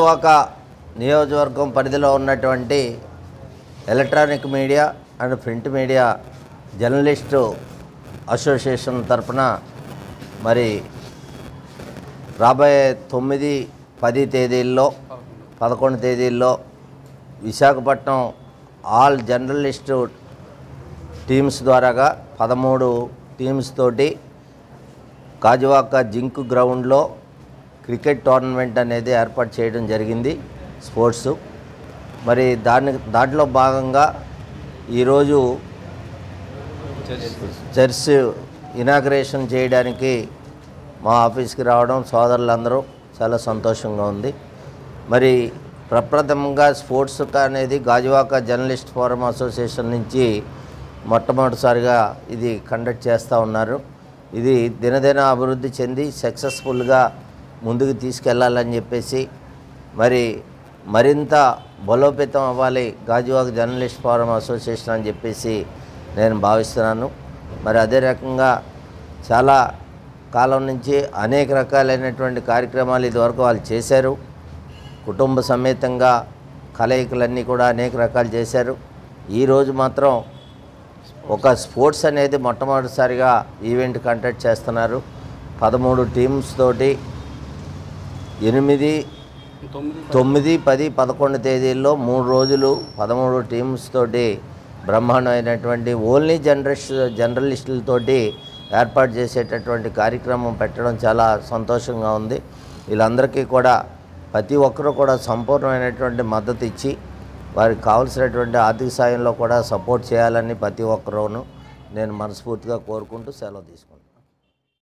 ఒక నియోజకవర్గం పరిధిలో ఉన్నటువంటి electronic media and print media journalist association తరపున మరి రాబోయే తొమ్మిది పది తేదీల్లో పదకొండు తేదీల్లో విశాఖపట్నం ఆల్ జర్నలిస్టు టీమ్స్ ద్వారాగా పదమూడు టీమ్స్ తోటి గాజువాక జింక్ గ్రౌండ్లో క్రికెట్ టోర్నమెంట్ అనేది ఏర్పాటు చేయడం జరిగింది స్పోర్ట్స్ మరి దాని దాంట్లో భాగంగా ఈరోజు చర్చ్ ఇనాగ్రేషన్ చేయడానికి మా ఆఫీస్కి రావడం సోదరులందరూ చాలా సంతోషంగా ఉంది మరి ప్రప్రథమంగా స్పోర్ట్స్ అనేది గాజువాక జర్నలిస్ట్ ఫోరం అసోసియేషన్ నుంచి మొట్టమొదటిసారిగా ఇది కండక్ట్ చేస్తూ ఉన్నారు ఇది దినదిన అభివృద్ధి చెంది సక్సెస్ఫుల్గా ముందుకు తీసుకెళ్లాలని చెప్పేసి మరి మరింత బలోపేతం అవ్వాలి గాజువాక జర్నలిస్ట్ ఫోరం అసోసియేషన్ అని చెప్పేసి నేను భావిస్తున్నాను మరి అదే రకంగా చాలా కాలం నుంచి అనేక రకాలైనటువంటి కార్యక్రమాలు ఇదివరకు వాళ్ళు చేశారు కుటుంబ సమేతంగా కలయికలన్నీ కూడా అనేక రకాలు చేశారు ఈరోజు మాత్రం ఒక స్పోర్ట్స్ అనేది మొట్టమొదటిసారిగా ఈవెంట్ కండక్ట్ చేస్తున్నారు పదమూడు టీమ్స్ తోటి ఎనిమిది తొమ్మిది పది పదకొండు తేదీల్లో మూడు రోజులు పదమూడు టీమ్స్ తోటి బ్రహ్మాండమైనటువంటి ఓన్లీ జర్నలిస్ట్ జర్నలిస్టులతోటి ఏర్పాటు చేసేటటువంటి కార్యక్రమం పెట్టడం చాలా సంతోషంగా ఉంది వీళ్ళందరికీ కూడా ప్రతి ఒక్కరూ కూడా సంపూర్ణమైనటువంటి మద్దతు ఇచ్చి వారికి కావలసినటువంటి ఆర్థిక సాయంలో కూడా సపోర్ట్ చేయాలని ప్రతి ఒక్కరూను నేను మనస్ఫూర్తిగా కోరుకుంటూ సెలవు తీసుకుంటాను